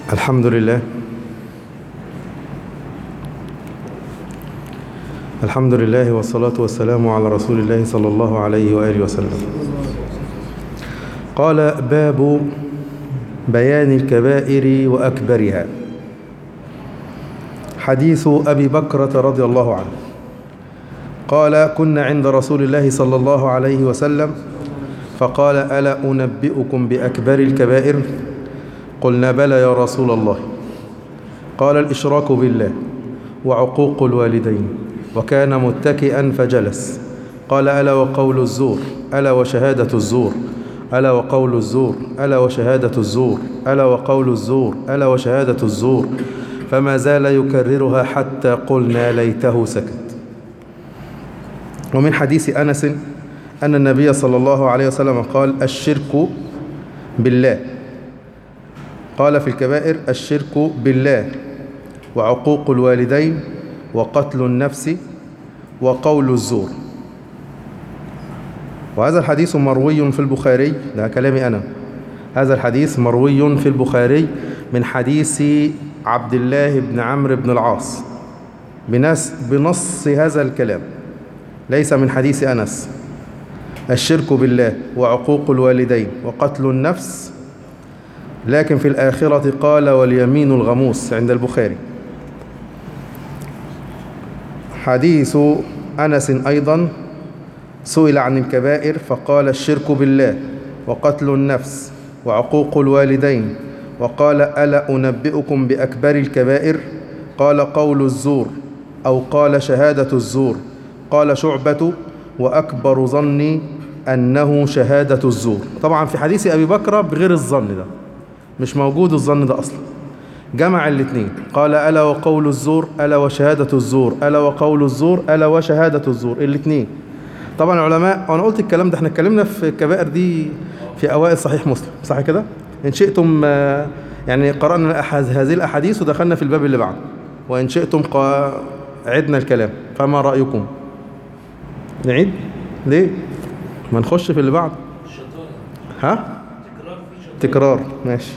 الحمد لله الحمد لله والصلاة والسلام على رسول الله صلى الله عليه وآله وسلم قال باب بيان الكبائر وأكبرها حديث أبي بكرة رضي الله عنه قال كنا عند رسول الله صلى الله عليه وسلم فقال ألا أنبئكم بأكبر الكبائر قلنا بلى يا رسول الله قال الإشراك بالله وعقوق الوالدين وكان متكئا فجلس قال ألا وقول الزور ألا وشهادة الزور ألا وقول الزور ألا وشهادة الزور ألا وقول الزور ألا وشهادة الزور فما زال يكررها حتى قلنا ليته سكت ومن حديث أنس أن النبي صلى الله عليه وسلم قال الشرك بالله قال في الكبائر الشرك بالله وعقوق الوالدين وقتل النفس وقول الزور وهذا الحديث مروي في البخاري ده كلامي أنا هذا الحديث مروي في البخاري من حديث عبد الله بن عمرو بن العاص بنص, بنص هذا الكلام ليس من حديث أنس الشرك بالله وعقوق الوالدين وقتل النفس لكن في الآخرة قال واليمين الغموس عند البخاري حديث أنس أيضا سئل عن الكبائر فقال الشرك بالله وقتل النفس وعقوق الوالدين وقال ألا أنبئكم بأكبر الكبائر قال قول الزور أو قال شهادة الزور قال شعبة وأكبر ظني أنه شهادة الزور طبعا في حديث أبي بكر بغير الظن ده مش موجود الظن ده أصلا جمع الاثنين قال ألا وقول الزور ألا وشهادة الزور ألا وقول الزور ألا وشهادة الزور الاثنين طبعا العلماء وانا قلت الكلام ده احنا اتكلمنا في الكبائر دي في اوائل صحيح مسلم صح كده ان شئتم يعني قرانا هذه الاحاديث ودخلنا في الباب اللي بعده وان شئتم عدنا الكلام فما رايكم نعيد ليه ما نخش في اللي بعد ها تكرار ماشي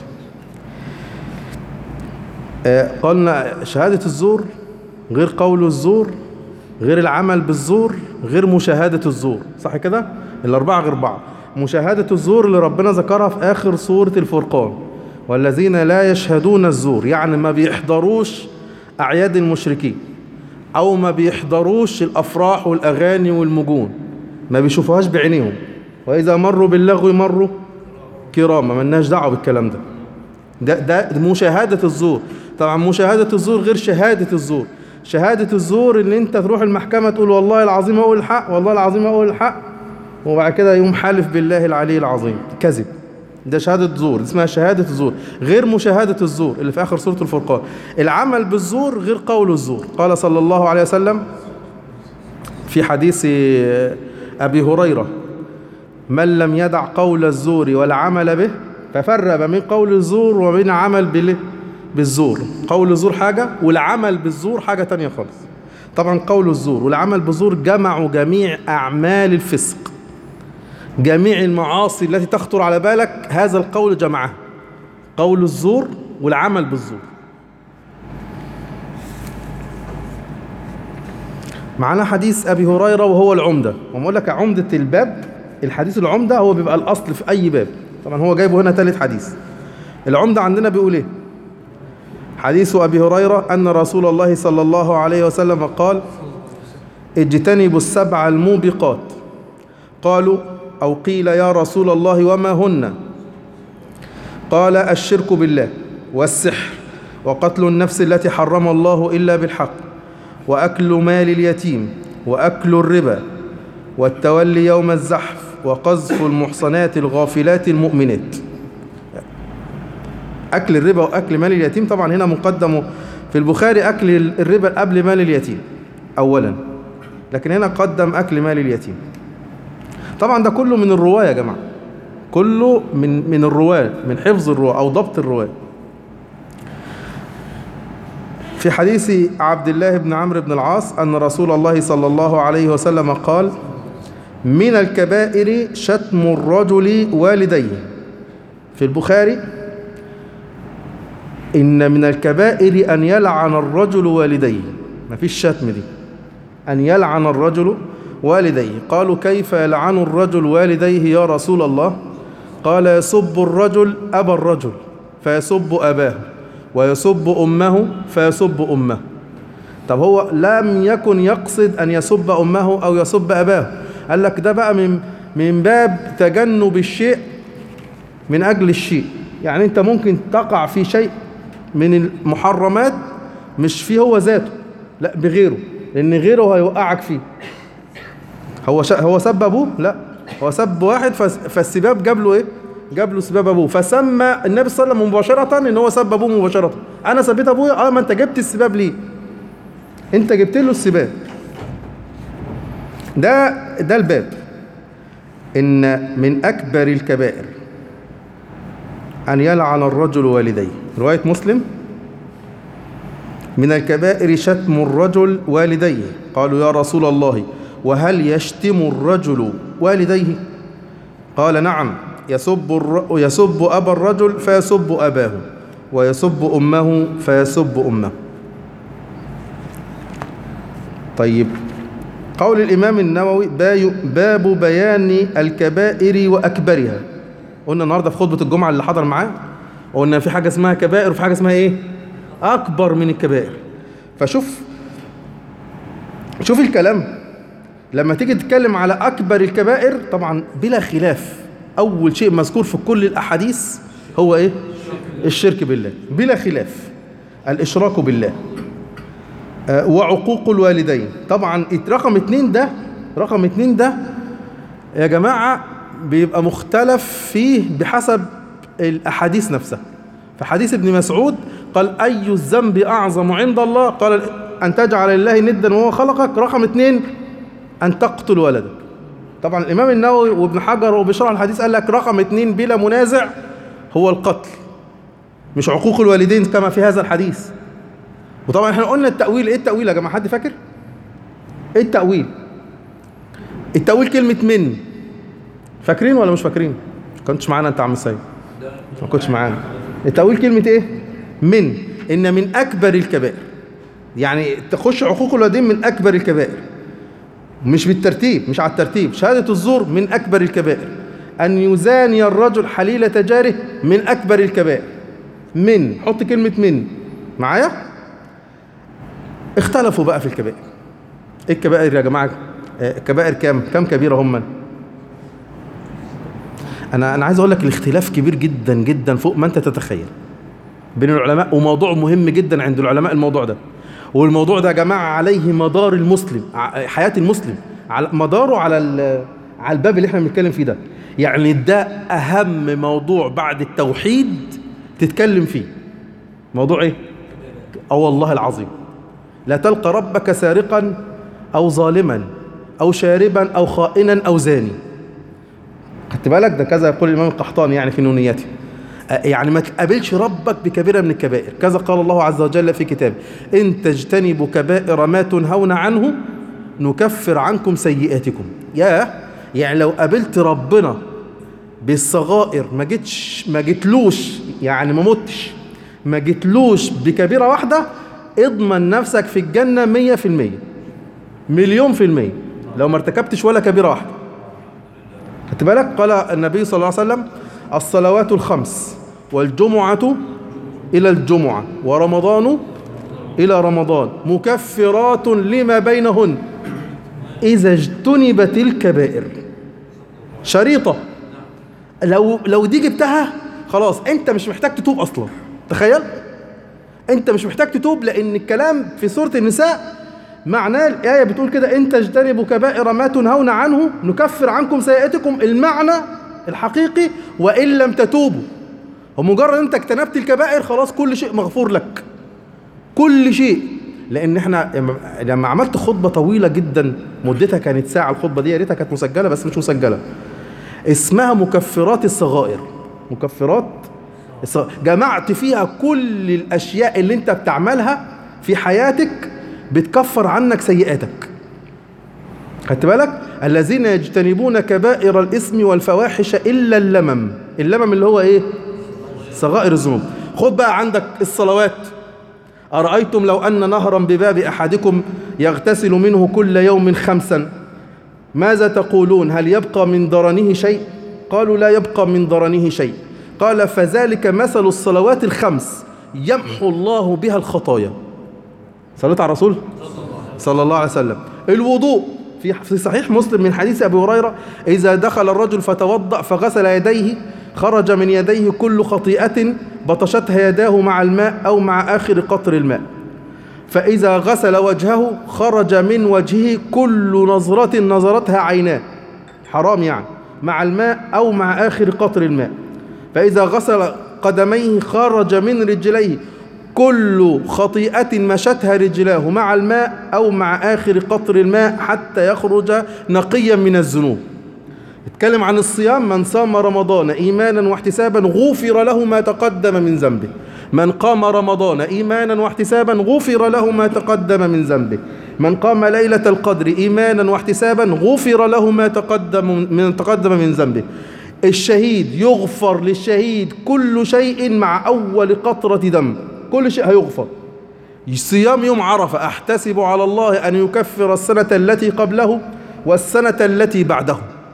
آه قلنا شهادة الزور غير قول الزور غير العمل بالزور غير مشاهدة الزور صح كده الأربعة غير بعض مشاهدة الزور اللي ربنا ذكرها في آخر سورة الفرقان والذين لا يشهدون الزور يعني ما بيحضروش أعياد المشركين أو ما بيحضروش الأفراح والأغاني والمجون ما بيشوفوهاش بعينيهم وإذا مروا باللغو مروا كرامة ملناش دعوة بالكلام ده ده ده مشاهدة الزور طبعا مشاهدة الزور غير شهادة الزور شهادة الزور ان انت تروح المحكمة تقول والله العظيم اقول الحق والله العظيم اقول الحق وبعد كده يوم حالف بالله العلي العظيم كذب ده شهادة زور اسمها شهادة الزور غير مشاهدة الزور اللي في آخر سورة الفرقان العمل بالزور غير قول الزور قال صلى الله عليه وسلم في حديث أبي هريرة من لم يدع قول الزور والعمل به ففرق من قول الزور وبين عمل بالايه بالزور قول الزور حاجة والعمل بالزور حاجة تانية خالص طبعا قول الزور والعمل بالزور جمعوا جميع أعمال الفسق جميع المعاصي التي تخطر على بالك هذا القول جمعها قول الزور والعمل بالزور معنا حديث أبي هريرة وهو العمدة وما لك عمدة الباب الحديث العمدة هو بيبقى الأصل في أي باب طبعا هو جايبه هنا ثالث حديث العمدة عندنا بيقول ايه حديث أبي هريرة أن رسول الله صلى الله عليه وسلم قال اجتنبوا السبع الموبقات قالوا أو قيل يا رسول الله وما هن قال الشرك بالله والسحر وقتل النفس التي حرم الله إلا بالحق وأكل مال اليتيم وأكل الربا والتولي يوم الزحف وقذف المحصنات الغافلات المؤمنات أكل الربا وأكل مال اليتيم طبعا هنا مقدم في البخاري أكل الربا قبل مال اليتيم أولا لكن هنا قدم أكل مال اليتيم طبعا ده كله من الرواة يا جماعة كله من من الرواة من حفظ الرواة أو ضبط الرواة في حديث عبد الله بن عمرو بن العاص أن رسول الله صلى الله عليه وسلم قال من الكبائر شتم الرجل والديه في البخاري إن من الكبائر أن يلعن الرجل والديه ما فيش شتم دي أن يلعن الرجل والديه قالوا كيف يلعن الرجل والديه يا رسول الله قال يسب الرجل أبا الرجل فيسب أباه ويسب أمه فيسب أمه طب هو لم يكن يقصد أن يسب أمه أو يسب أباه قال لك ده بقى من من باب تجنب الشيء من أجل الشيء يعني أنت ممكن تقع في شيء من المحرمات مش فيه هو ذاته لا بغيره لأن غيره هيوقعك فيه هو شا... هو سب أبوه لا هو سب واحد فس... فالسباب جاب له إيه جاب له سباب أبوه فسمى النبي صلى الله عليه وسلم مباشرة إن هو سب أبوه مباشرة أنا سبيت أبويا أه ما أنت جبت السباب ليه أنت جبت له السباب ده ده الباب إن من أكبر الكبائر أن يلعن الرجل والديه رواية مسلم من الكبائر شتم الرجل والديه قالوا يا رسول الله وهل يشتم الرجل والديه قال نعم يسب, الر... يسب أبا الرجل فيسب أباه ويسب أمه فيسب أمه طيب قول الإمام النووي باب بيان الكبائر وأكبرها قلنا النهاردة في خطبة الجمعة اللي حضر معاه قلنا في حاجة اسمها كبائر وفي حاجة اسمها إيه أكبر من الكبائر فشوف شوف الكلام لما تيجي تتكلم على أكبر الكبائر طبعا بلا خلاف أول شيء مذكور في كل الأحاديث هو إيه الشرك بالله بلا خلاف الإشراك بالله وعقوق الوالدين طبعا رقم اتنين ده رقم اتنين ده يا جماعة بيبقى مختلف فيه بحسب الأحاديث نفسها فحديث ابن مسعود قال أي الذنب أعظم عند الله قال أن تجعل الله ندا وهو خلقك رقم اتنين أن تقتل ولدك طبعا الإمام النووي وابن حجر وبشرح الحديث قال لك رقم اتنين بلا منازع هو القتل مش عقوق الوالدين كما في هذا الحديث وطبعا احنا قلنا التأويل ايه التأويل يا جماعة حد فاكر ايه التأويل التأويل كلمة من فاكرين ولا مش فاكرين كنتش معانا انت عم السيد ما كنتش معانا التأويل كلمة ايه من ان من اكبر الكبائر يعني تخش عقوق الوالدين من اكبر الكبائر مش بالترتيب مش على الترتيب شهادة الزور من اكبر الكبائر ان يزاني الرجل حليلة جاره من اكبر الكبائر من حط كلمة من معايا اختلفوا بقى في الكبائر ايه الكبائر يا جماعة كبائر كام كام كبيرة هم انا انا عايز اقول لك الاختلاف كبير جدا جدا فوق ما انت تتخيل بين العلماء وموضوع مهم جدا عند العلماء الموضوع ده والموضوع ده يا جماعة عليه مدار المسلم حياة المسلم على مداره على على الباب اللي احنا بنتكلم فيه ده يعني ده اهم موضوع بعد التوحيد تتكلم فيه موضوع ايه اه والله العظيم لا تلقى ربك سارقا أو ظالما أو شاربا أو خائنا أو زاني خدت بالك ده كذا يقول الإمام القحطاني يعني في نونيته يعني ما تقابلش ربك بكبيرة من الكبائر كذا قال الله عز وجل في كتابه إن تجتنبوا كبائر ما تنهون عنه نكفر عنكم سيئاتكم يا يعني لو قابلت ربنا بالصغائر ما جيتش ما جيتلوش يعني ما متش ما جيتلوش بكبيرة واحدة اضمن نفسك في الجنة مية في المية مليون في المية لو ما ارتكبتش ولا كبيرة واحدة خدت بالك قال النبي صلى الله عليه وسلم الصلوات الخمس والجمعة إلى الجمعة ورمضان إلى رمضان مكفرات لما بينهن إذا اجتنبت الكبائر شريطة لو لو دي جبتها خلاص أنت مش محتاج تتوب أصلا تخيل انت مش محتاج تتوب لان الكلام في سورة النساء معناه الآية بتقول كده ان تجتنبوا كبائر ما تنهون عنه نكفر عنكم سيئاتكم المعنى الحقيقي وإن لم تتوبوا ومجرد انت اجتنبت الكبائر خلاص كل شيء مغفور لك كل شيء لان احنا لما عملت خطبة طويلة جدا مدتها كانت ساعة الخطبة دي يا ريتها كانت مسجلة بس مش مسجلة اسمها مكفرات الصغائر مكفرات جمعت فيها كل الأشياء اللي انت بتعملها في حياتك بتكفر عنك سيئاتك خدت بالك الذين يجتنبون كبائر الإثم والفواحش إلا اللمم اللمم اللي هو إيه صغائر الذنوب خد بقى عندك الصلوات أرأيتم لو أن نهرا بباب أحدكم يغتسل منه كل يوم خمسا ماذا تقولون هل يبقى من درنه شيء قالوا لا يبقى من درنه شيء قال فذلك مثل الصلوات الخمس يمحو الله بها الخطايا صليت على الرسول صلى الله عليه وسلم الوضوء في في صحيح مسلم من حديث ابي هريره اذا دخل الرجل فتوضا فغسل يديه خرج من يديه كل خطيئه بطشتها يداه مع الماء او مع اخر قطر الماء فاذا غسل وجهه خرج من وجهه كل نظره نظرتها عيناه حرام يعني مع الماء او مع اخر قطر الماء فاذا غسل قدميه خرج من رجليه كل خطيئة مشتها رجلاه مع الماء أو مع آخر قطر الماء حتى يخرج نقيا من الذنوب اتكلم عن الصيام من صام رمضان إيمانا واحتسابا غفر له ما تقدم من ذنبه من قام رمضان إيمانا واحتسابا غفر له ما تقدم من ذنبه من قام ليلة القدر إيمانا واحتسابا غفر له ما تقدم من تقدم من ذنبه الشهيد يغفر للشهيد كل شيء مع أول قطرة دم كل شيء هيغفر صيام يوم عرفة أحتسب على الله أن يكفر السنة التي قبله والسنة التي بعده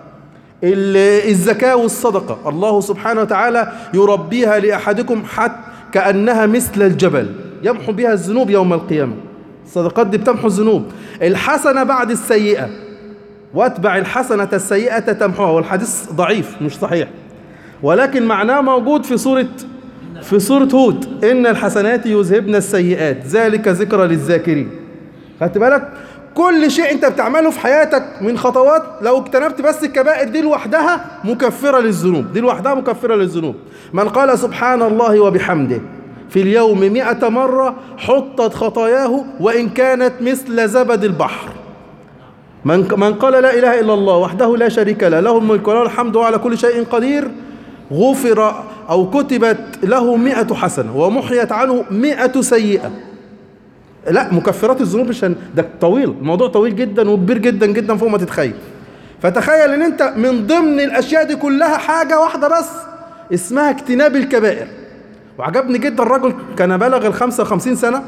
الزكاة والصدقة الله سبحانه وتعالى يربيها لأحدكم حتى كأنها مثل الجبل يمحو بها الذنوب يوم القيامة الصدقات دي بتمحو الذنوب الحسنة بعد السيئة واتبع الحسنة السيئة تمحوها والحديث ضعيف مش صحيح ولكن معناه موجود في سورة في سورة هود إن الحسنات يذهبن السيئات ذلك ذكرى للذاكرين خدت بالك كل شيء انت بتعمله في حياتك من خطوات لو اجتنبت بس الكبائر دي لوحدها مكفرة للذنوب دي لوحدها مكفرة للذنوب من قال سبحان الله وبحمده في اليوم مئة مرة حطت خطاياه وإن كانت مثل زبد البحر من من قال لا إله إلا الله وحده لا شريك له له الملك وله الحمد وعلى كل شيء قدير غفر أو كتبت له مئة حسنة ومحيت عنه مئة سيئة لا مكفرات الذنوب مش ده طويل الموضوع طويل جدا وكبير جدا جدا فوق ما تتخيل فتخيل ان انت من ضمن الاشياء دي كلها حاجة واحدة بس اسمها اجتناب الكبائر وعجبني جدا الرجل كان بلغ ال 55 سنة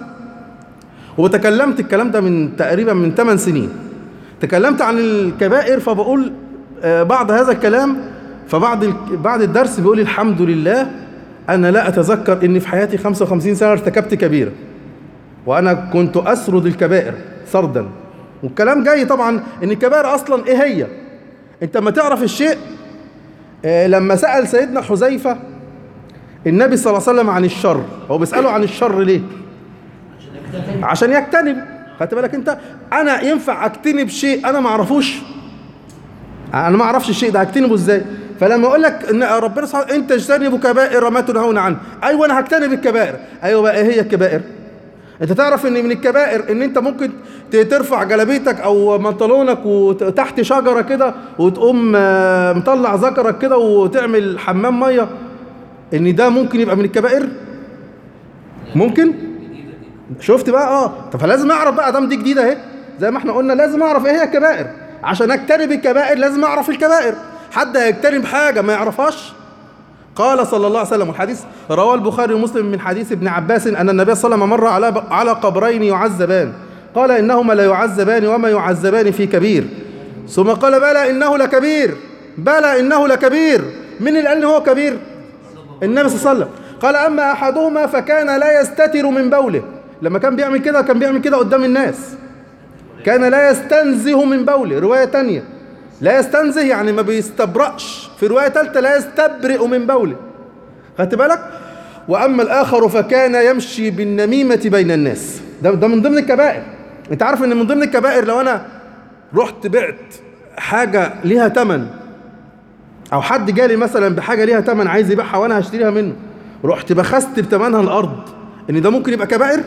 وتكلمت الكلام ده من تقريبا من 8 سنين تكلمت عن الكبائر فبقول بعد هذا الكلام فبعد بعد الدرس بيقول الحمد لله انا لا اتذكر اني في حياتي 55 سنه ارتكبت كبيره وانا كنت اسرد الكبائر سردا والكلام جاي طبعا ان الكبائر اصلا ايه هي انت ما تعرف الشيء آه لما سال سيدنا حذيفه النبي صلى الله عليه وسلم عن الشر هو بيساله عن الشر ليه عشان يجتنب خدت بالك انت انا ينفع اجتنب شيء انا ما اعرفوش انا ما اعرفش الشيء ده هجتنبه ازاي فلما اقول لك ان ربنا سبحانه انت اجتنبوا كبائر ما تنهون عنه ايوه انا هجتنب الكبائر ايوه بقى ايه هي الكبائر انت تعرف ان من الكبائر ان انت ممكن ترفع جلابيتك او بنطلونك وتحت شجره كده وتقوم مطلع ذكرك كده وتعمل حمام ميه ان ده ممكن يبقى من الكبائر ممكن شفت بقى اه طب فلازم اعرف بقى دام دي جديده اهي زي ما احنا قلنا لازم اعرف ايه هي الكبائر عشان اجتنب الكبائر لازم اعرف الكبائر حد هيجتنب حاجه ما يعرفهاش قال صلى الله عليه وسلم الحديث رواه البخاري ومسلم من حديث ابن عباس ان النبي صلى الله عليه وسلم مر على على قبرين يعذبان قال انهما لا يعذبان وما يعذبان في كبير ثم قال بلى انه لكبير بلى انه لكبير من اللي قال هو كبير النبي صلى الله عليه وسلم قال اما احدهما فكان لا يستتر من بوله لما كان بيعمل كده كان بيعمل كده قدام الناس كان لا يستنزه من بوله روايه تانية لا يستنزه يعني ما بيستبرأش في رواية ثالثة لا يستبرئ من بوله خدت بالك وأما الآخر فكان يمشي بالنميمة بين الناس ده, ده من ضمن الكبائر انت عارف ان من ضمن الكبائر لو انا رحت بعت حاجة ليها تمن او حد جالي مثلا بحاجة ليها تمن عايز يبيعها وانا هشتريها منه رحت بخست بتمنها الارض ان ده ممكن يبقى كبائر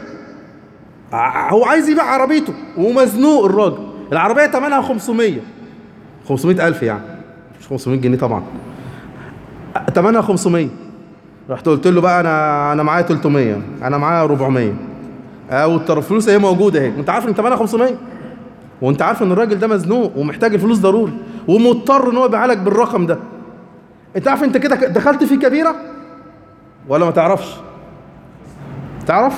هو عايز يبيع عربيته ومزنوق الراجل العربية تمنها 500 500 ألف يعني مش 500 جنيه طبعا تمنها 500 رحت قلت له بقى انا انا معايا 300 انا معايا 400 او الفلوس اهي موجوده اهي وانت عارف ان تمنها 500 وانت عارف ان الراجل ده مزنوق ومحتاج الفلوس ضروري ومضطر ان هو يبيعها لك بالرقم ده انت عارف انت كده دخلت في كبيره ولا ما تعرفش تعرف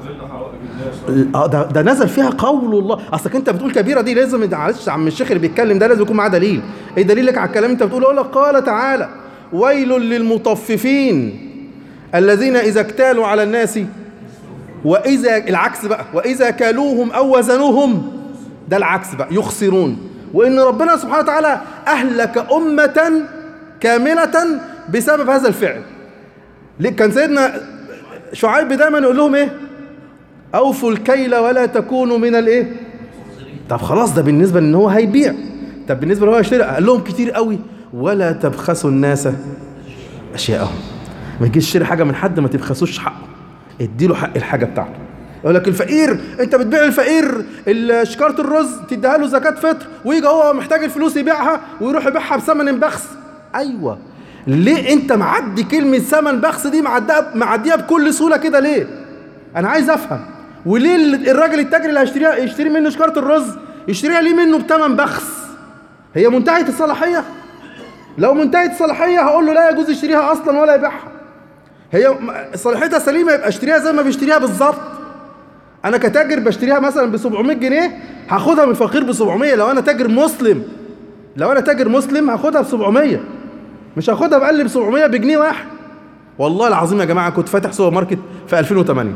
اه ده ده نزل فيها قول الله اصلك انت بتقول كبيره دي لازم معلش عم الشيخ اللي بيتكلم ده لازم يكون معاه دليل ايه دليلك على الكلام انت بتقوله يقول لك قال تعالى ويل للمطففين الذين اذا اكتالوا على الناس واذا العكس بقى واذا كالوهم او وزنوهم ده العكس بقى يخسرون وان ربنا سبحانه وتعالى اهلك امه كامله بسبب هذا الفعل ليه كان سيدنا شعيب دايما يقول لهم ايه اوفوا الكيل ولا تكونوا من الايه طب خلاص ده بالنسبه ان هو هيبيع طب بالنسبه ان هو يشتري قال لهم كتير قوي ولا تبخسوا الناس اشياءهم ما تجيش تشتري حاجه من حد ما تبخسوش حقه اديله حق الحاجه بتاعته يقول لك الفقير انت بتبيع الفقير ال- شكاره الرز تديها له زكاه فطر ويجي هو محتاج الفلوس يبيعها ويروح يبيعها بثمن بخس ايوه ليه انت معدي كلمه ثمن بخس دي معديها معديها بكل سهوله كده ليه انا عايز افهم وليه ال- الراجل التاجر اللي هيشتريها يشتري منه شكاره الرز يشتريها ليه منه بثمن بخس هي منتهيه الصلاحيه لو منتهيه الصلاحيه هقول له لا يجوز يشتريها اصلا ولا يبيعها هي م- صلاحيتها سليمه يبقى اشتريها زي ما بيشتريها بالظبط انا كتاجر بشتريها مثلا ب 700 جنيه هاخدها من الفقير ب 700 لو انا تاجر مسلم لو انا تاجر مسلم هاخدها ب 700 مش هاخدها بقلب 700 بجنيه واحد والله العظيم يا جماعه كنت فاتح سوبر ماركت في 2008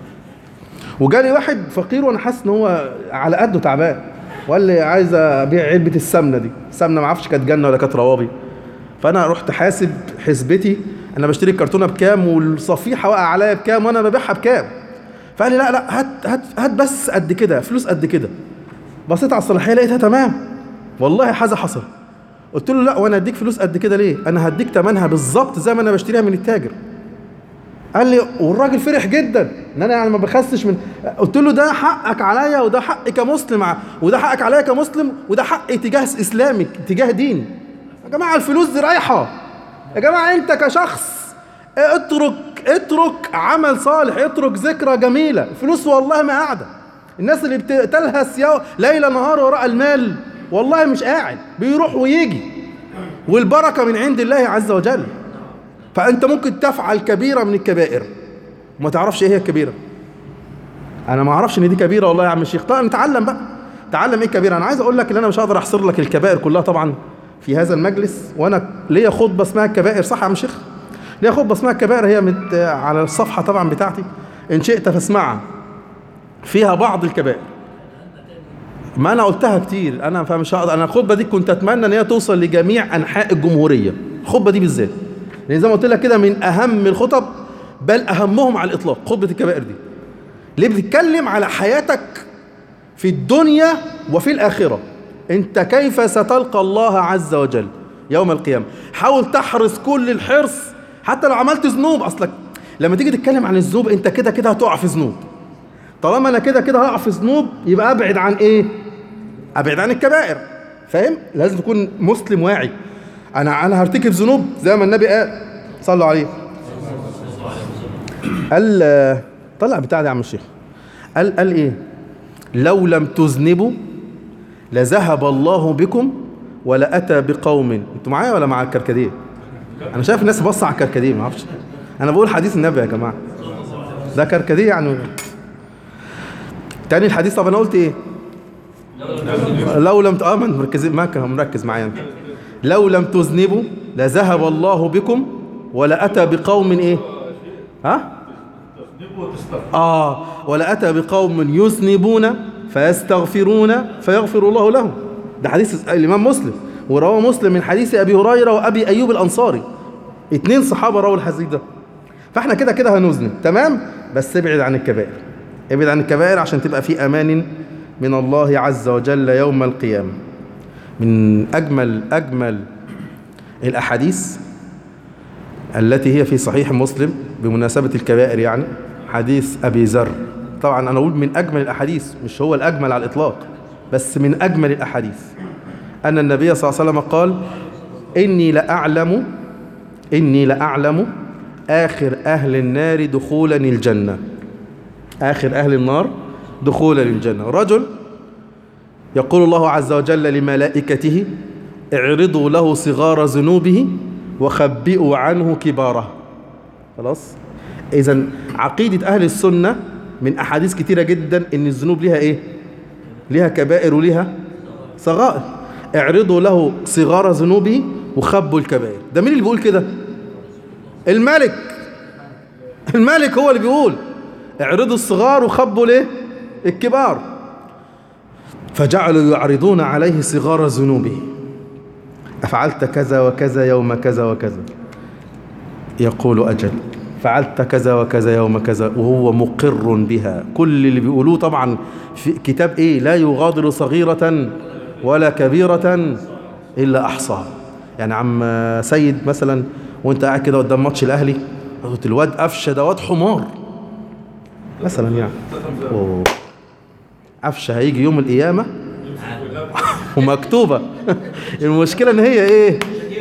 وجالي واحد فقير وانا حاسس ان هو على قده تعبان وقال لي عايز ابيع علبه السمنه دي السمنه ما اعرفش كانت جنه ولا كانت روابي فانا رحت حاسب حسبتي انا بشتري الكرتونه بكام والصفيحه واقع عليا بكام وانا ببيعها بكام فقال لي لا لا هات هات هات بس قد كده فلوس قد كده بصيت على الصلاحيه لقيتها تمام والله حاجه حصل قلت له لا وانا هديك فلوس قد كده ليه انا هديك ثمنها بالظبط زي ما انا بشتريها من التاجر قال لي والراجل فرح جدا ان انا يعني ما بخسش من قلت له ده حقك عليا وده حقي كمسلم ع- وده حقك عليا كمسلم وده حقي تجاه اسلامك تجاه ديني يا جماعه الفلوس دي رايحه يا جماعه انت كشخص اترك اترك عمل صالح اترك ذكرى جميله الفلوس والله ما قاعده الناس اللي بتلهس يو- ليل نهار وراء المال والله مش قاعد بيروح ويجي والبركه من عند الله عز وجل فانت ممكن تفعل كبيره من الكبائر وما تعرفش ايه هي الكبيره انا ما اعرفش ان دي كبيره والله يا عم الشيخ طيب نتعلم بقى تعلم ايه كبيره انا عايز اقول لك ان انا مش هقدر احصر لك الكبائر كلها طبعا في هذا المجلس وانا ليا خطبه اسمها الكبائر صح يا عم الشيخ ليا خطبه اسمها الكبائر هي مت على الصفحه طبعا بتاعتي ان شئت فاسمعها فيها بعض الكبائر ما انا قلتها كتير انا فمش هقدر انا الخطبه دي كنت اتمنى ان هي توصل لجميع انحاء الجمهوريه الخطبه دي بالذات لان زي ما قلت لك كده من اهم الخطب بل اهمهم على الاطلاق خطبه الكبائر دي ليه بتتكلم على حياتك في الدنيا وفي الاخره انت كيف ستلقى الله عز وجل يوم القيامه حاول تحرص كل الحرص حتى لو عملت ذنوب اصلك لما تيجي تتكلم عن الذنوب انت كده كده هتقع في ذنوب طالما انا كده كده هقع في ذنوب يبقى ابعد عن ايه ابعد عن الكبائر فاهم لازم تكون مسلم واعي انا انا هرتكب ذنوب زي ما النبي قال صلوا عليه قال طلع بتاع ده يا عم الشيخ قال قال ايه لو لم تذنبوا لذهب الله بكم ولا اتى بقوم انتوا معايا ولا مع الكركديه انا شايف الناس بص على الكركديه ما اعرفش انا بقول حديث النبي يا جماعه ده كركديه يعني تاني الحديث طب انا قلت ايه لو لم ت- اه ما مركزين ما كان مركز معايا انت لو لم تذنبوا لذهب الله بكم ولا اتى بقوم ايه ها اه ولا اتى بقوم يذنبون فيستغفرون فيغفر الله لهم ده حديث الامام مسلم ورواه مسلم من حديث ابي هريره وابي ايوب الانصاري اتنين صحابه رووا الحديث ده فاحنا كده كده هنذنب تمام بس ابعد عن الكبائر ابعد عن الكبائر عشان تبقى في امان من الله عز وجل يوم القيامه من اجمل اجمل الاحاديث التي هي في صحيح مسلم بمناسبه الكبائر يعني حديث ابي ذر طبعا انا اقول من اجمل الاحاديث مش هو الاجمل على الاطلاق بس من اجمل الاحاديث ان النبي صلى الله عليه وسلم قال اني لاعلم اني لاعلم اخر اهل النار دخولا الجنه آخر أهل النار دخولا للجنة رجل يقول الله عز وجل لملائكته اعرضوا له صغار ذنوبه وخبئوا عنه كباره خلاص إذا عقيدة أهل السنة من أحاديث كتيرة جدا إن الذنوب ليها إيه؟ ليها كبائر وليها صغائر اعرضوا له صغار ذنوبه وخبوا الكبائر ده مين اللي بيقول كده؟ الملك الملك هو اللي بيقول اعرضوا الصغار وخبوا ليه؟ الكبار فجعلوا يعرضون عليه صغار ذنوبه أفعلت كذا وكذا يوم كذا وكذا يقول أجل فعلت كذا وكذا يوم كذا وهو مقر بها كل اللي بيقولوه طبعا في كتاب ايه لا يغادر صغيرة ولا كبيرة إلا أحصاها يعني عم سيد مثلا وانت قاعد كده قدام ماتش الأهلي قلت الواد قفشة ده واد حمار مثلا يعني أوه. قفشة هيجي يوم القيامة ومكتوبة المشكلة ان هي ايه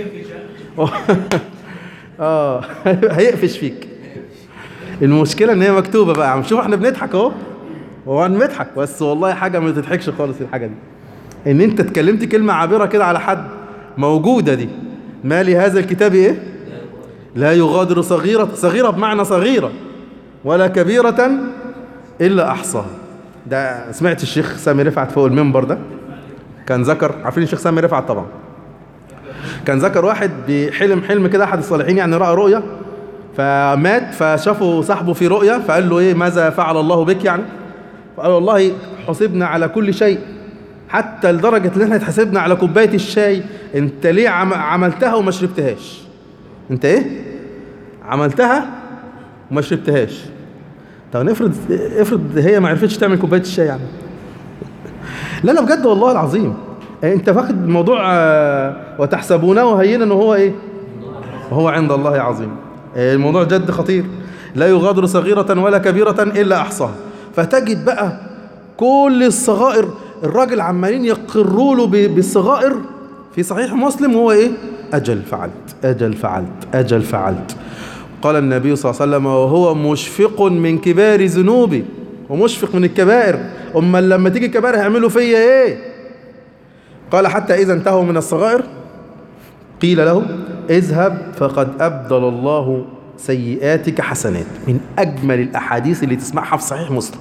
اه هيقفش فيك المشكلة ان هي مكتوبة بقى عم شوف احنا بنضحك اهو هو بنضحك بس والله حاجة ما تضحكش خالص الحاجة دي ان انت اتكلمت كلمة عابرة كده على حد موجودة دي ما لهذا الكتاب ايه لا يغادر صغيرة صغيرة بمعنى صغيرة ولا كبيرة إلا أحصاها ده سمعت الشيخ سامي رفعت فوق المنبر ده كان ذكر عارفين الشيخ سامي رفعت طبعا كان ذكر واحد بحلم حلم كده احد الصالحين يعني راى رؤيا فمات فشافه صاحبه في رؤيا فقال له ايه ماذا فعل الله بك يعني فقال والله حسبنا على كل شيء حتى لدرجة ان احنا اتحاسبنا على كوباية الشاي انت ليه عم عملتها وما شربتهاش انت ايه عملتها وما شربتهاش طب نفرض افرض هي ما عرفتش تعمل كوباية الشاي يعني لا لا بجد والله العظيم انت فاخد الموضوع وتحسبونه هينا وهو ايه وهو عند الله عظيم الموضوع جد خطير لا يغادر صغيرة ولا كبيرة إلا أحصاها فتجد بقى كل الصغائر الراجل عمالين يقروا له بالصغائر في صحيح مسلم هو ايه أجل فعلت أجل فعلت أجل فعلت قال النبي صلى الله عليه وسلم وهو مشفق من كبار ذنوبي ومشفق من الكبائر أما لما تيجي الكبائر هيعملوا فيا ايه قال حتى إذا انتهوا من الصغائر قيل له اذهب فقد أبدل الله سيئاتك حسنات من أجمل الأحاديث اللي تسمعها في صحيح مسلم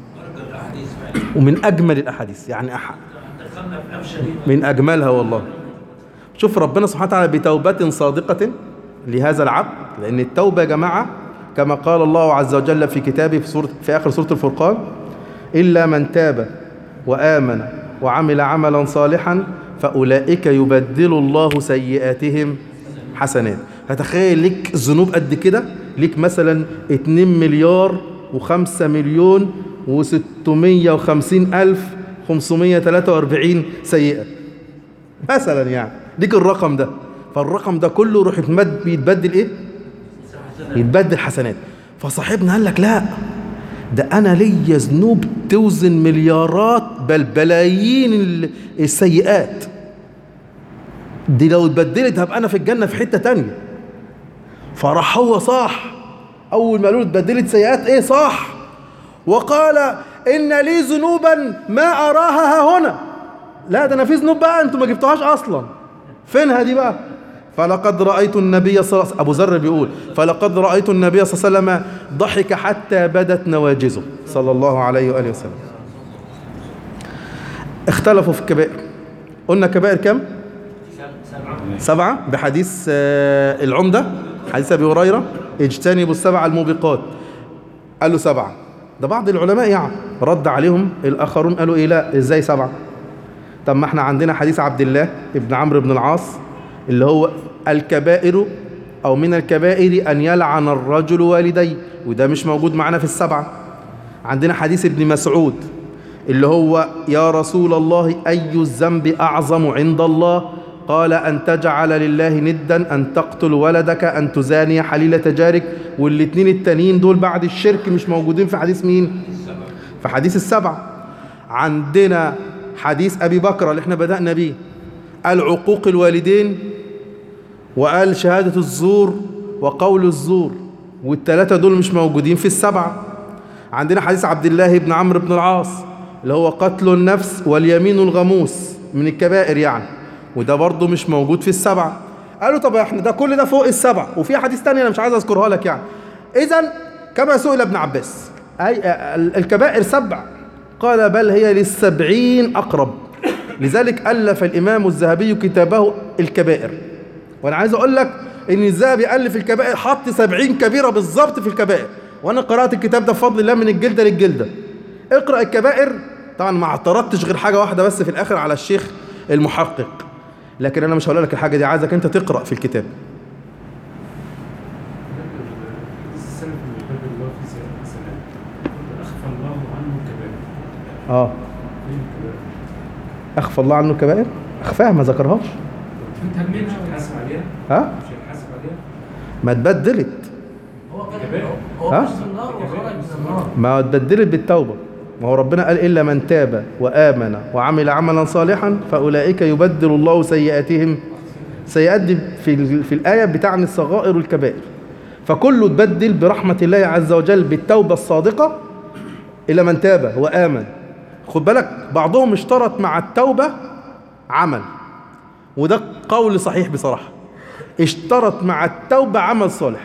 ومن أجمل الأحاديث يعني أح... من أجملها والله شوف ربنا سبحانه وتعالى بتوبة صادقة لهذا العبد لأن التوبة يا جماعة كما قال الله عز وجل في كتابه في, سورة في آخر سورة الفرقان إلا من تاب وآمن وعمل عملا صالحا فأولئك يبدل الله سيئاتهم حسنات فتخيل لك ذنوب قد كده لك مثلا 2 مليار و5 مليون و650 ألف 543 سيئة مثلا يعني ليك الرقم ده فالرقم ده كله يروح يتبدل ايه يتبدل حسنات فصاحبنا قال لك لا ده انا ليا ذنوب توزن مليارات بل بلايين السيئات دي لو اتبدلت هبقى انا في الجنه في حته تانية فراح هو صاح اول ما قالوا اتبدلت سيئات ايه صاح وقال ان لي ذنوبا ما اراها ها هنا لا ده انا في ذنوب بقى انتوا ما جبتوهاش اصلا فينها دي بقى فلقد رأيت النبي صلى الله عليه وسلم أبو ذر بيقول فلقد رأيت النبي صلى الله عليه وسلم ضحك حتى بدت نواجزه صلى الله عليه وآله وسلم اختلفوا في الكبائر قلنا كبائر كم سبعة بحديث العمدة حديث أبي هريرة اجتنبوا السبع الموبقات قالوا سبعة ده بعض العلماء يعني رد عليهم الآخرون قالوا إيه لا إزاي سبعة طب ما احنا عندنا حديث عبد الله ابن عمرو بن العاص اللي هو الكبائر أو من الكبائر أن يلعن الرجل والديه وده مش موجود معنا في السبعة عندنا حديث ابن مسعود اللي هو يا رسول الله أي الذنب أعظم عند الله قال أن تجعل لله ندا أن تقتل ولدك أن تزاني حليلة جارك والاتنين التانيين دول بعد الشرك مش موجودين في حديث مين في حديث السبعة عندنا حديث أبي بكر اللي احنا بدأنا بيه قال عقوق الوالدين وقال شهادة الزور وقول الزور والثلاثة دول مش موجودين في السبعة عندنا حديث عبد الله بن عمرو بن العاص اللي هو قتل النفس واليمين الغموس من الكبائر يعني وده برضه مش موجود في السبعة قالوا طب احنا ده كل ده فوق السبعة وفي حديث تاني انا مش عايز اذكرها لك يعني اذا كما سئل ابن عباس أي ال- الكبائر سبع قال بل هي للسبعين أقرب لذلك ألف الإمام الذهبي كتابه الكبائر وأنا عايز أقول لك إن الذهبي ألف الكبائر حط سبعين كبيرة بالظبط في الكبائر وأنا قرأت الكتاب ده بفضل الله من الجلدة للجلدة اقرأ الكبائر طبعا ما اعترضتش غير حاجة واحدة بس في الآخر على الشيخ المحقق لكن أنا مش هقول لك الحاجة دي عايزك أنت تقرأ في الكتاب السلف من الباب اللي هو فيه سيئات حسنات أخفى الله عنه كبائر اه إيه الكبائر؟ أخفى الله عنه الكبائر أخفاها ما ذكرهاش أنت مش هتحاسب عليها؟ ها مش هتحاسب عليها؟ ما اتبدلت هو كده كبائر. هو ها؟ مش في النار وخرج من النار ما اتبدلت بالتوبة ما هو ربنا قال إلا من تاب وآمن وعمل عملا صالحا فأولئك يبدل الله سيئاتهم سيئات دي في, ال- في الآية بتعني الصغائر والكبائر فكله اتبدل برحمة الله عز وجل بالتوبة الصادقة إلا من تاب وآمن خد بالك بعضهم اشترط مع التوبة عمل وده قول صحيح بصراحة اشترط مع التوبة عمل صالح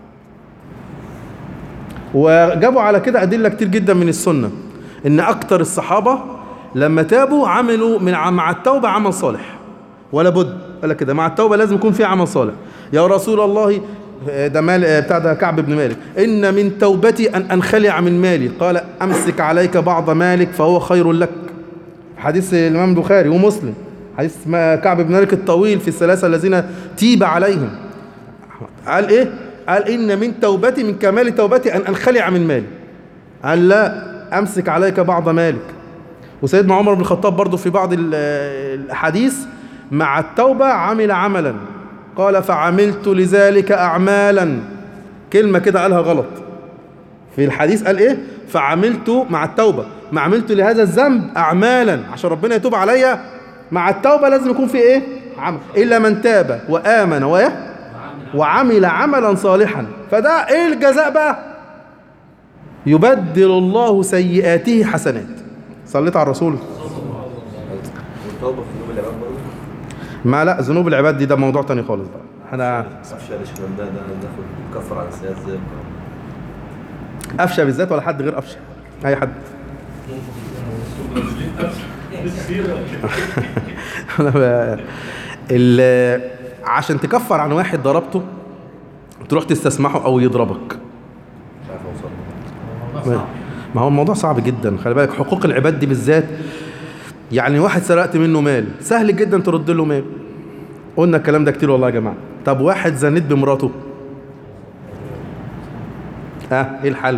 وجابوا على كده أدلة كتير جدا من السنة إن أكتر الصحابة لما تابوا عملوا من ع- مع التوبة عمل صالح ولا بد قال لك كده مع التوبة لازم يكون في عمل صالح يا رسول الله آه، ده مال آه، بتاع ده كعب بن مالك إن من توبتي أن أنخلع من مالي قال أمسك عليك بعض مالك فهو خير لك حديث الإمام البخاري ومسلم حديث ما كعب بن مالك الطويل في الثلاثة الذين تيب عليهم قال ايه قال ان من توبتي من كمال توبتي ان انخلع من مالي قال لا امسك عليك بعض مالك وسيدنا عمر بن الخطاب برضو في بعض ال- الاحاديث مع التوبة عمل عملا قال فعملت لذلك اعمالا كلمة كده قالها غلط في الحديث قال ايه فعملت مع التوبة ما عملت لهذا الذنب اعمالا عشان ربنا يتوب عليا مع التوبة لازم يكون في ايه عمل الا من تاب وامن ويه وعمل عملا صالحا فده ايه الجزاء بقى يبدل الله سيئاته حسنات صليت على الرسول والتوبة في ذنوب العباد برضه ما لا ذنوب العباد دي ده موضوع تاني خالص بقى احنا أفشل الشمال ده ده ناخد كفر عن السيئات ازاي افشى بالذات ولا حد غير افشى اي حد أنا ب- ال- عشان تكفر عن واحد ضربته تروح تستسمحه او يضربك مش عارف اوصل الموضوع صعب ما هو الموضوع صعب جدا خلي بالك حقوق العباد دي بالذات يعني واحد سرقت منه مال سهل جدا ترد له مال قلنا الكلام ده كتير والله يا جماعه طب واحد زنيت بمراته ها آه ايه الحل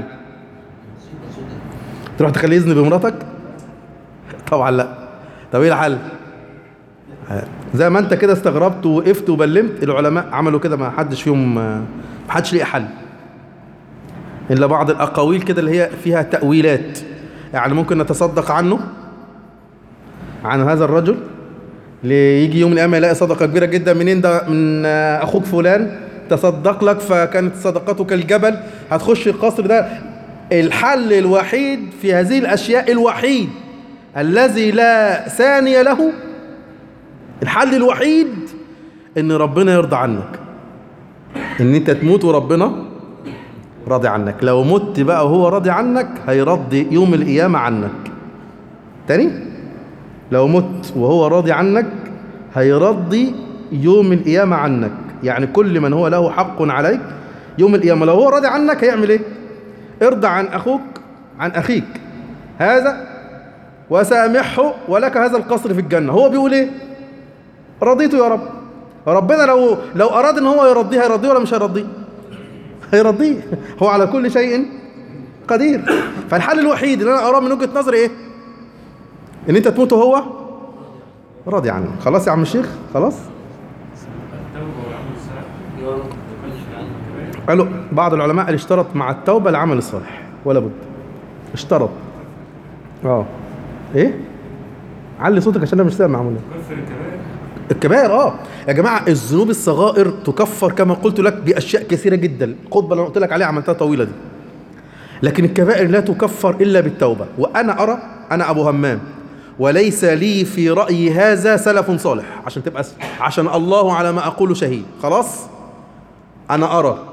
تروح تخليه يزني بمراتك طبعا لا طب ايه الحل آه، زي ما انت كده استغربت ووقفت وبلمت العلماء عملوا كده ما حدش فيهم ما حدش ليه حل إلا بعض الأقاويل كده اللي هي فيها تأويلات يعني ممكن نتصدق عنه عن هذا الرجل ليجي يوم من الأيام يلاقي صدقة كبيرة جدا منين ده من آه، أخوك فلان تصدق لك فكانت صدقته كالجبل هتخش القصر ده الحل الوحيد في هذه الأشياء الوحيد الذي لا ثاني له الحل الوحيد ان ربنا يرضى عنك ان انت تموت وربنا راضي عنك لو مت بقى وهو راضي عنك هيرضي يوم القيامة عنك تاني لو مت وهو راضي عنك هيرضي يوم القيامة عنك يعني كل من هو له حق عليك يوم القيامة لو هو راضي عنك هيعمل ايه ارضى عن اخوك عن اخيك هذا وسامحه ولك هذا القصر في الجنة هو بيقول ايه رضيت يا رب ربنا لو لو اراد ان هو يرضيه هيرضيه ولا مش هيرضيه هيرضيه هو على كل شيء قدير فالحل الوحيد اللي انا اراه من وجهة نظري ايه ان انت تموت وهو راضي عنك خلاص يا عم الشيخ خلاص التوبة والعمل الصالح قالوا بعض العلماء قال اشترط مع التوبة العمل الصالح ولا بد اشترط اه ايه علي صوتك عشان انا مش سامع عموما كفر الكبائر الكبائر اه يا جماعه الذنوب الصغائر تكفر كما قلت لك باشياء كثيره جدا الخطبه اللي انا قلت لك عليها عملتها طويله دي لكن الكبائر لا تكفر الا بالتوبه وانا ارى انا ابو همام وليس لي في رايي هذا سلف صالح عشان تبقى س- عشان الله على ما اقول شهيد خلاص انا ارى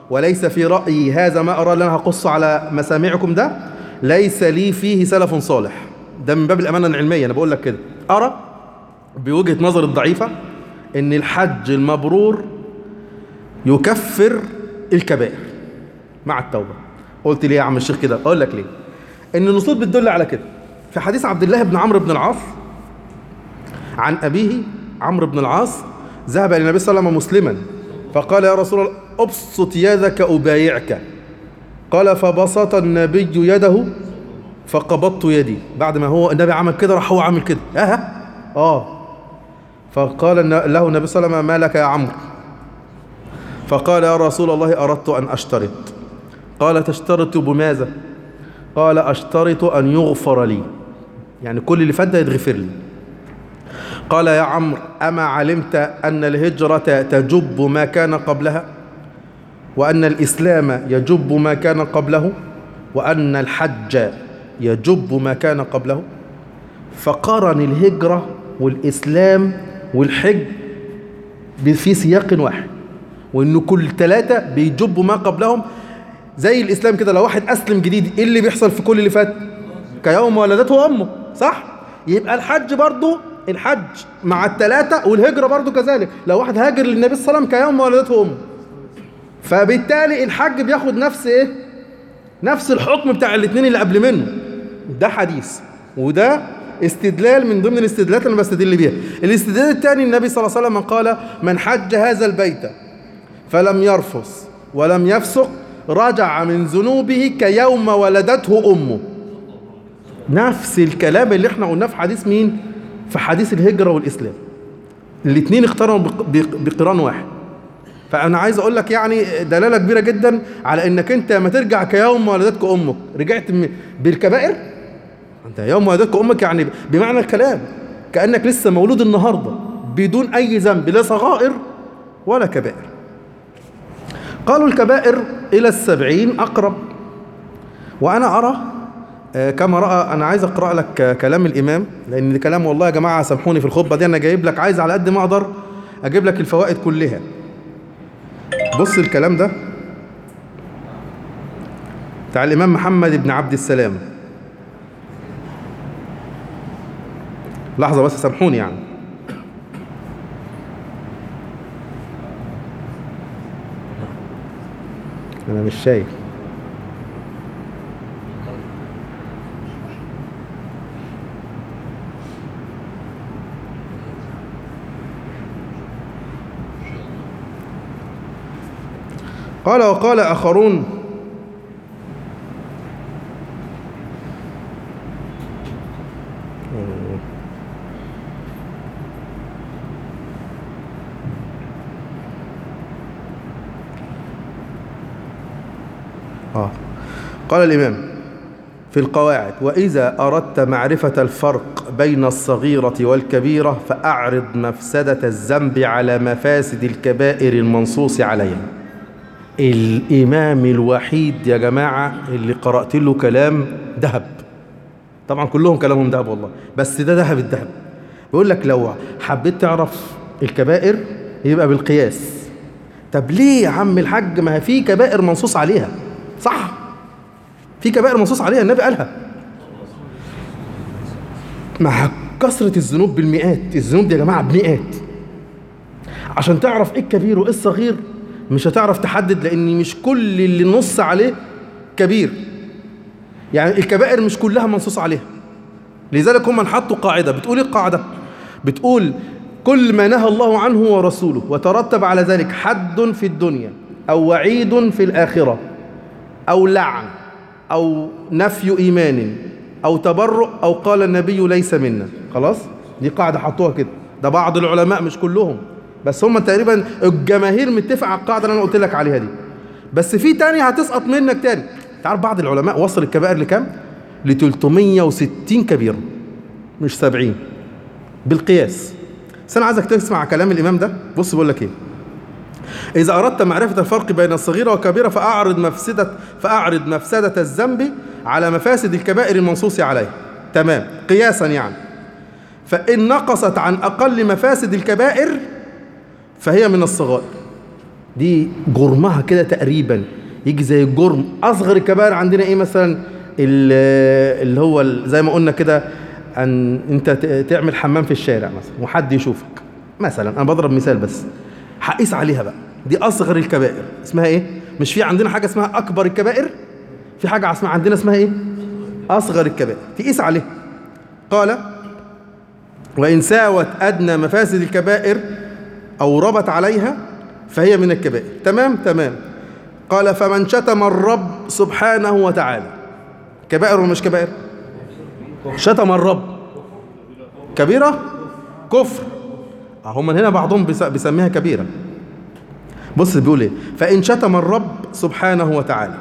وليس في رأيي هذا ما أرى اللي أنا هقصه على مسامعكم ده ليس لي فيه سلف صالح ده من باب الأمانة العلمية أنا بقول لك كده أرى بوجهة نظر الضعيفة إن الحج المبرور يكفر الكبائر مع التوبة قلت ليه يا عم الشيخ كده أقول لك ليه إن النصوص بتدل على كده في حديث عبد الله بن عمرو بن العاص عن أبيه عمرو بن العاص ذهب إلى النبي صلى الله عليه وسلم مسلما فقال يا رسول الله ابسط يدك أبايعك قال فبسط النبي يده فقبضت يدي بعد ما هو النبي عمل كده راح هو عامل كده اه اه فقال الن- له النبي صلى الله عليه وسلم ما لك يا عمرو فقال يا رسول الله أردت أن أشترط قال تشترط بماذا قال أشترط أن يغفر لي يعني كل اللي فات ده يتغفر لي قال يا عمرو أما علمت أن الهجرة تجب ما كان قبلها وأن الإسلام يجب ما كان قبله وأن الحج يجب ما كان قبله فقارن الهجرة والإسلام والحج في سياق واحد وإن كل ثلاثة بيجبوا ما قبلهم زي الإسلام كده لو واحد أسلم جديد إيه اللي بيحصل في كل اللي فات كيوم ولدته أمه صح يبقى الحج برضو الحج مع الثلاثة والهجرة برضو كذلك لو واحد هاجر للنبي صلى الله عليه وسلم كيوم ولدته أمه فبالتالي الحج بياخد نفس ايه نفس الحكم بتاع الاثنين اللي قبل منه ده حديث وده استدلال من ضمن الاستدلالات اللي أنا بستدل بيها الاستدلال الثاني النبي صلى الله عليه وسلم قال من حج هذا البيت فلم يرفث ولم يفسق رجع من ذنوبه كيوم ولدته امه نفس الكلام اللي احنا قلناه في حديث مين في حديث الهجرة والإسلام الاثنين اقترنوا بق- بق- بقران واحد فانا عايز اقول لك يعني دلاله كبيره جدا على انك انت لما ترجع كيوم ولدتك امك رجعت م- بالكبائر انت يوم ولدتك امك يعني بمعنى الكلام كانك لسه مولود النهارده بدون اي ذنب لا صغائر ولا كبائر قالوا الكبائر الى السبعين اقرب وانا ارى آه، كما راى انا عايز اقرا لك آه، كلام الامام لان كلام والله يا جماعه سامحوني في الخطبه دي انا جايب لك عايز على قد ما اقدر اجيب لك الفوائد كلها بص الكلام ده بتاع الإمام محمد بن عبد السلام لحظة بس سامحوني يعني أنا مش شايف قال وقال آخرون آه. قال الإمام في القواعد وإذا أردت معرفة الفرق بين الصغيرة والكبيرة فأعرض مفسدة الذنب على مفاسد الكبائر المنصوص عليها الإمام الوحيد يا جماعة اللي قرأت له كلام ذهب طبعا كلهم كلامهم ذهب والله بس ده ذهب الذهب بيقول لك لو حبيت تعرف الكبائر يبقى بالقياس طب ليه يا عم الحاج ما هي في كبائر منصوص عليها صح في كبائر منصوص عليها النبي قالها مع كثرة الذنوب بالمئات الذنوب دي يا جماعة بمئات عشان تعرف ايه الكبير وايه الصغير مش هتعرف تحدد لان مش كل اللي نص عليه كبير يعني الكبائر مش كلها منصوص عليها لذلك هم حطوا قاعدة بتقول ايه القاعدة بتقول كل ما نهى الله عنه ورسوله وترتب على ذلك حد في الدنيا أو وعيد في الآخرة أو لعن أو نفي إيمان أو تبرؤ أو قال النبي ليس منا خلاص دي قاعدة حطوها كده ده بعض العلماء مش كلهم بس هم تقريبا الجماهير متفق على القاعدة اللي أنا قلت لك عليها دي بس في تاني هتسقط منك تاني تعرف بعض العلماء وصل الكبائر لكام ل 360 كبيرة مش 70 بالقياس بس انا عايزك تسمع كلام الامام ده بص بيقول لك ايه إذا أردت معرفة الفرق بين الصغيرة والكبيرة فأعرض مفسدة فأعرض مفسدة الذنب على مفاسد الكبائر المنصوص عليها تمام قياسا يعني فإن نقصت عن أقل مفاسد الكبائر فهي من الصغائر دي جرمها كده تقريبا يجي زي الجرم اصغر الكبائر عندنا ايه مثلا ال- اللي هو ال- زي ما قلنا كده ان انت ت- تعمل حمام في الشارع مثلا وحد يشوفك مثلا انا بضرب مثال بس هقيس عليها بقى دي اصغر الكبائر اسمها ايه مش في عندنا حاجه اسمها اكبر الكبائر في حاجه اسمها عندنا اسمها ايه اصغر الكبائر تقيس عليها قال وإن ساوت أدنى مفاسد الكبائر أو ربت عليها فهي من الكبائر تمام تمام قال فمن شتم الرب سبحانه وتعالى كبائر ولا مش كبائر شتم الرب كبيرة كفر هم من هنا بعضهم بيس- بيسميها كبيرة بص بيقول ايه فإن شتم الرب سبحانه وتعالى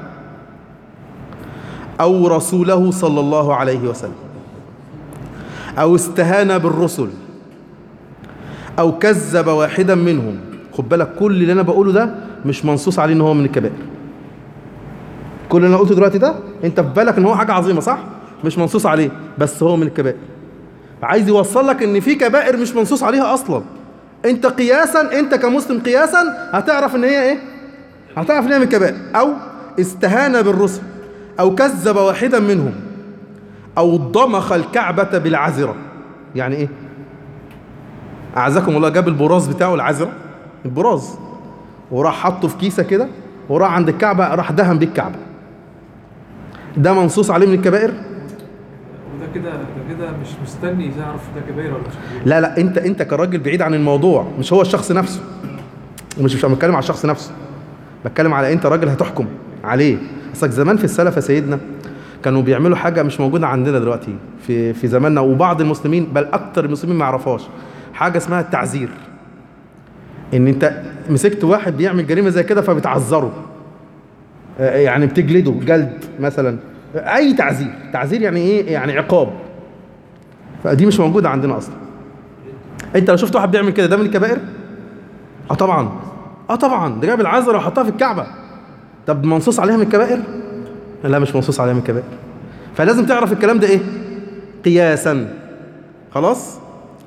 أو رسوله صلى الله عليه وسلم أو استهان بالرسل أو كذب واحدا منهم خد بالك كل اللي أنا بقوله ده مش منصوص عليه إن هو من الكبائر كل اللي أنا قلته دلوقتي ده أنت في بالك إن هو حاجة عظيمة صح؟ مش منصوص عليه بس هو من الكبائر عايز يوصل لك إن في كبائر مش منصوص عليها أصلا أنت قياسا أنت كمسلم قياسا هتعرف إن هي إيه؟ هتعرف إن هي من الكبائر أو استهان بالرسل أو كذب واحدا منهم أو ضمخ الكعبة بالعذرة يعني إيه؟ أعزكم الله جاب البراز بتاعه العذرة البراز وراح حطه في كيسة كده وراح عند الكعبة راح دهن بيه الكعبة ده منصوص عليه من الكبائر؟ وده كده ده كده مش مستني يعرف ده كبير ولا مش كبير لا لا انت انت كراجل بعيد عن الموضوع مش هو الشخص نفسه مش مش بتكلم على الشخص نفسه بتكلم على انت راجل هتحكم عليه اصلك زمان في السلف يا سيدنا كانوا بيعملوا حاجه مش موجوده عندنا دلوقتي في في زماننا وبعض المسلمين بل اكتر المسلمين ما يعرفهاش حاجه اسمها التعزير ان انت مسكت واحد بيعمل جريمه زي كده فبتعذره آه، يعني بتجلده جلد مثلا اي تعزير تعزير يعني ايه يعني عقاب فدي مش موجوده عندنا اصلا انت لو شفت واحد بيعمل كده ده من الكبائر اه طبعا اه طبعا ده جايب العذراء وحطها في الكعبه طب منصوص عليها من الكبائر لا مش منصوص عليها من الكبائر فلازم تعرف الكلام ده ايه قياسا خلاص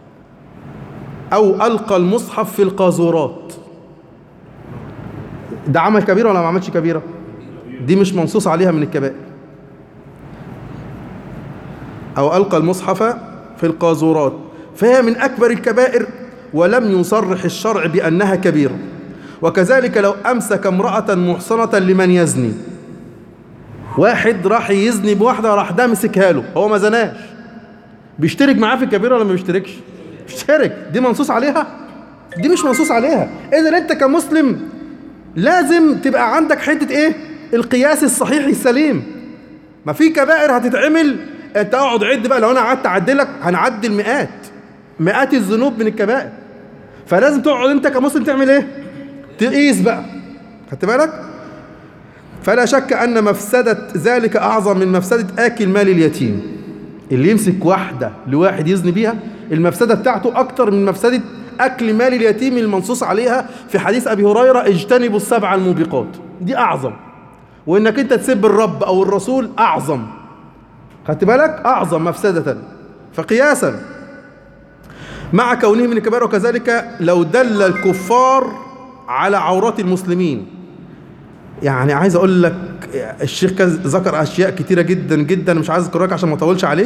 او القى المصحف في القاذورات ده عمل كبيره ولا ما عملش كبيره دي مش منصوص عليها من الكبائر أو ألقى المصحف في القاذورات فهي من أكبر الكبائر ولم يصرح الشرع بأنها كبيرة وكذلك لو أمسك امرأة محصنة لمن يزني واحد راح يزني بواحدة راح ده مسكها له هو ما زناش بيشترك معاه في الكبيرة ولا ما بيشتركش بيشترك دي منصوص عليها دي مش منصوص عليها إذا أنت كمسلم لازم تبقى عندك حتة إيه القياس الصحيح السليم ما في كبائر هتتعمل انت اقعد عد بقى لو انا قعدت اعدلك هنعدي المئات مئات الذنوب من الكبائر فلازم تقعد انت كمسلم تعمل ايه تقيس بقى خدت بالك فلا شك ان مفسده ذلك اعظم من مفسده اكل مال اليتيم اللي يمسك واحده لواحد يزني بيها المفسده بتاعته اكتر من مفسده اكل مال اليتيم المنصوص عليها في حديث ابي هريره اجتنبوا السبع الموبقات دي اعظم وانك انت تسب الرب او الرسول اعظم خدت بالك اعظم مفسده فقياسا مع كونه من الكبائر وكذلك لو دل الكفار على عورات المسلمين يعني عايز اقول لك الشيخ كز- ذكر اشياء كتيره جدا جدا مش عايز اذكرها عشان ما اطولش عليك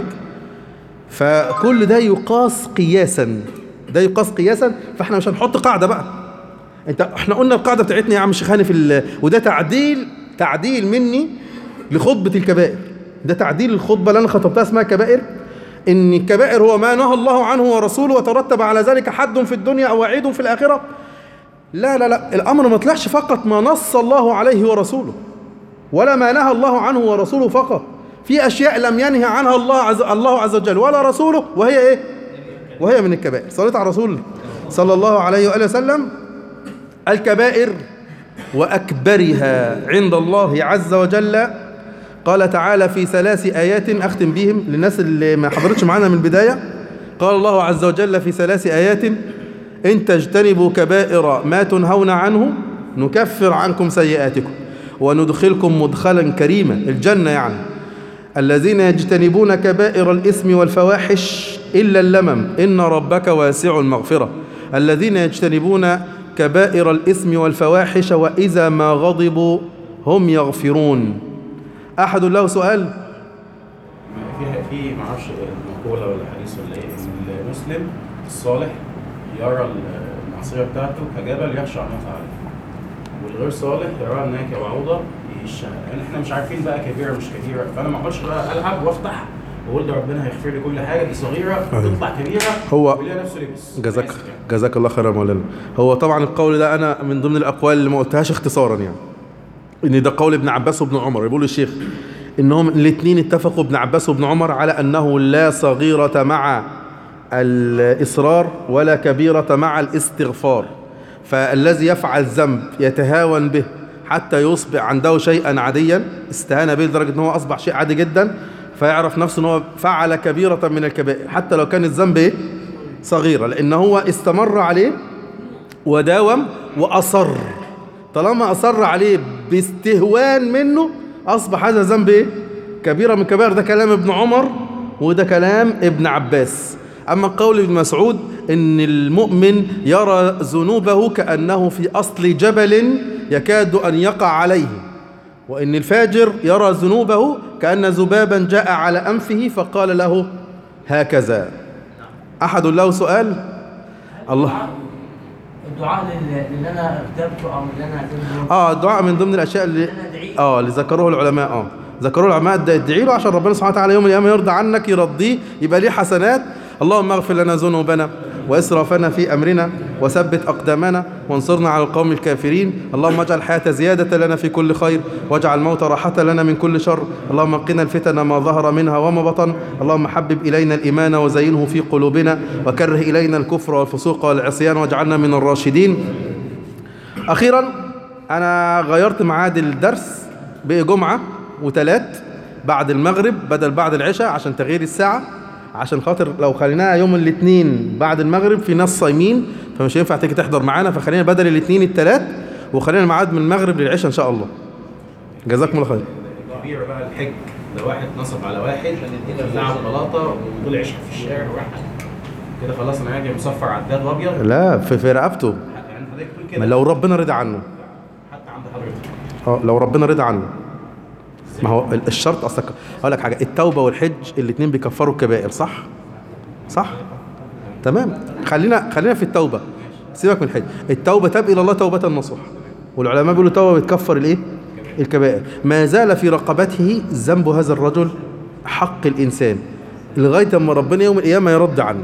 فكل ده يقاس قياسا ده يقاس قياسا فاحنا مش هنحط قاعده بقى انت احنا قلنا القاعده بتاعتنا يا عم الشيخ هاني في ال... وده تعديل تعديل مني لخطبه الكبائر ده تعديل الخطبه اللي انا خطبتها اسمها كبائر ان الكبائر هو ما نهى الله عنه ورسوله وترتب على ذلك حد في الدنيا او وعيد في الاخره لا لا لا الامر ما طلعش فقط ما نص الله عليه ورسوله ولا ما نهى الله عنه ورسوله فقط في اشياء لم ينهى عنها الله عز الله عز وجل ولا رسوله وهي ايه وهي من الكبائر صليت على الرسول صلى الله عليه واله وسلم الكبائر واكبرها عند الله عز وجل قال تعالى في ثلاث ايات اختم بهم للناس اللي ما حضرتش معانا من البدايه قال الله عز وجل في ثلاث ايات ان تجتنبوا كبائر ما تنهون عنه نكفر عنكم سيئاتكم وندخلكم مدخلا كريما الجنه يعني الذين يجتنبون كبائر الإثم والفواحش إلا اللمم إن ربك واسع المغفرة الذين يجتنبون كبائر الإثم والفواحش وإذا ما غضبوا هم يغفرون أحد له سؤال في في معرفش مقولة ولا حديث ولا ايه ان المسلم الصالح يرى المعصية بتاعته كجبل يخشى الله تعالى والغير صالح يراها انها كبعوضة يهشها يعني احنا مش عارفين بقى كبيرة مش كبيرة فانا ما اقعدش بقى العب وافتح واقول ده ربنا هيغفر لي كل حاجة دي صغيرة أيوة. تطلع كبيرة هو- ويلاقي نفسه لبس جزاك آسف يعني. جزاك الله خيرا يا مولانا هو طبعا القول ده انا من ضمن الاقوال اللي ما قلتهاش اختصارا يعني ان ده قول ابن عباس وابن عمر يقول الشيخ انهم الاثنين اتفقوا ابن عباس وابن عمر على انه لا صغيرة مع الاصرار ولا كبيرة مع الاستغفار فالذي يفعل ذنب يتهاون به حتى يصبح عنده شيئا عاديا استهان به لدرجة ان هو اصبح شيء عادي جدا فيعرف نفسه ان هو فعل كبيرة من الكبائر حتى لو كان الذنب ايه صغيرة لان هو استمر عليه وداوم وأصر طالما أصر عليه باستهوان منه أصبح هذا ذنب إيه؟ كبيرة من كبائر ده كلام ابن عمر وده كلام ابن عباس أما قول ابن مسعود إن المؤمن يرى ذنوبه كأنه في أصل جبل يكاد أن يقع عليه وإن الفاجر يرى ذنوبه كأن ذبابا جاء على أنفه فقال له هكذا أحد له سؤال الله الدعاء لل- اللي انا كتبته او اللي انا اعتبره اه الدعاء من ضمن الاشياء اللي اه اللي ذكروه العلماء اه ذكروه العلماء ده ادعي له عشان ربنا سبحانه وتعالى يوم القيامه يرضى عنك يرضيه يبقى ليه حسنات اللهم اغفر لنا ذنوبنا واسرافنا في امرنا وثبت اقدامنا وانصرنا على القوم الكافرين اللهم اجعل الحياه زياده لنا في كل خير واجعل الموت راحه لنا من كل شر اللهم قنا الفتن ما ظهر منها وما بطن اللهم حبب الينا الايمان وزينه في قلوبنا وكره الينا الكفر والفسوق والعصيان واجعلنا من الراشدين اخيرا انا غيرت ميعاد الدرس بقى جمعه وثلاث بعد المغرب بدل بعد العشاء عشان تغيير الساعه عشان خاطر لو خليناها يوم الاثنين بعد المغرب في ناس صايمين فمش هينفع تيجي تحضر معانا فخلينا بدل الاثنين الثلاث وخلينا الميعاد من المغرب للعشاء ان شاء الله جزاكم الله خير كبير بقى الحج ده واحد نصب على واحد لعب بلاطه وطلع يشحت في الشارع وراح كده خلاص انا هاجي مصفر عداد وابيض لا في, في رقبته يعني حضرتك تقول ما كده لو ربنا رضى عنه حتى عند حضرتك اه لو ربنا رضى عنه ما هو ال- الشرط اصلا هقول لك حاجه التوبه والحج الاثنين بيكفروا الكبائر صح صح تمام خلينا خلينا في التوبه سيبك من الحج التوبه تاب الى الله توبه نصوح والعلماء بيقولوا التوبه بتكفر الايه الكبائر ما زال في رقبته ذنب هذا الرجل حق الانسان لغايه اما ربنا يوم القيامه يرد عنه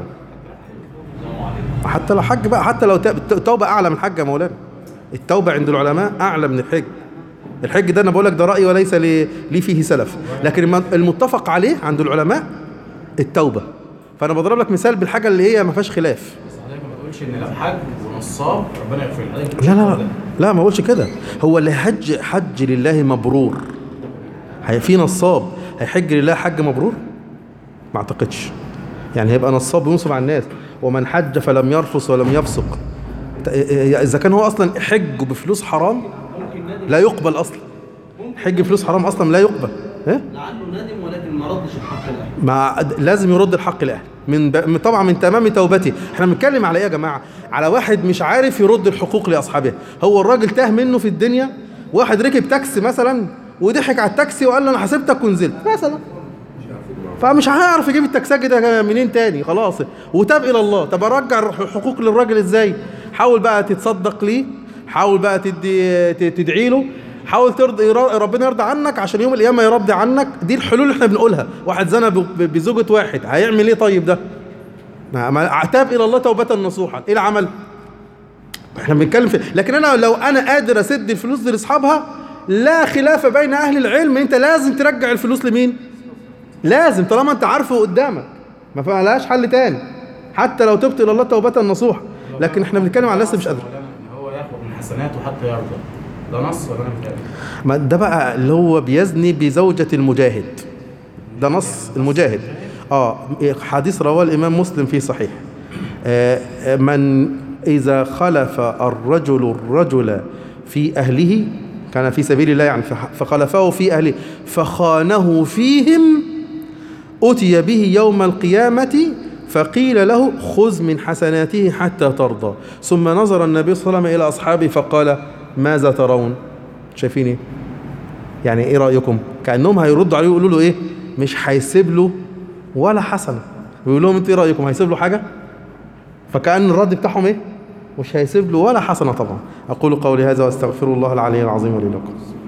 حتى لو حج بقى حتى لو تاب التوبه اعلى من الحج يا مولانا التوبه عند العلماء اعلى من الحج الحج ده انا بقول لك ده رايي وليس لي, لي فيه سلف لكن الم- المتفق عليه عند العلماء التوبه فانا بضرب لك مثال بالحاجه اللي هي ما فيهاش خلاف بس حضرتك ما تقولش ان لو حج ونصاب ربنا يغفر له حضرتك لا لا لا لا ما اقولش كده هو اللي حج حج لله مبرور هي في نصاب هيحج لله حج مبرور ما اعتقدش يعني هيبقى نصاب وينصب على الناس ومن حج فلم يرفث ولم يفسق ت- اذا كان هو اصلا حج بفلوس حرام لا يقبل اصلا حج فلوس حرام اصلا لا يقبل ايه لعله ندم ولكن ما ردش الحق الاهل ما لازم يرد الحق لاهله من ب... طبعا من تمام توبته احنا بنتكلم على ايه يا جماعه على واحد مش عارف يرد الحقوق لاصحابها هو الراجل تاه منه في الدنيا واحد ركب تاكسي مثلا وضحك على التاكسي وقال له انا حسبتك ونزلت مثلا فمش هيعرف يجيب التكساجي ده منين تاني خلاص وتاب الى الله طب ارجع الحقوق للراجل ازاي حاول بقى تتصدق ليه حاول بقى تدي ت- تدعي له حاول ترضي يرا- ربنا يرضى عنك عشان يوم القيامه يرضي عنك دي الحلول اللي احنا بنقولها واحد زنى ب- ب- بزوجة واحد هيعمل ايه طيب ده ما ما- تاب الى الله توبه نصوحا ايه العمل احنا بنتكلم في لكن انا لو انا قادر اسد الفلوس دي لاصحابها لا خلاف بين اهل العلم انت لازم ترجع الفلوس لمين لازم طالما انت عارفه قدامك ما فيهاش حل تاني حتى لو تبت الى الله توبه نصوحا لكن احنا بنتكلم على الناس اللي مش قادره ان هو ياخد من حسناته حتى يرضى ده نص ولا انا متهيألي؟ ما ده بقى اللي هو بيزني بزوجة المجاهد ده نص المجاهد اه حديث رواه الإمام مسلم في صحيح آه آه، من إذا خلف الرجل الرجل في أهله كان في سبيل الله يعني فح- فخلفه في أهله فخانه فيهم أتي به يوم القيامة فقيل له خذ من حسناته حتى ترضى ثم نظر النبي صلى الله عليه وسلم إلى أصحابه فقال ماذا ترون شايفين إيه يعني إيه رأيكم كأنهم هيردوا عليه ويقولوا له إيه مش هيسيب له ولا حسنة بيقول لهم انتوا ايه رأيكم هيسيب له حاجة فكأن الرد بتاعهم ايه مش هيسيب له ولا حسنة طبعا أقول قولي هذا واستغفر الله العلي العظيم لي لكم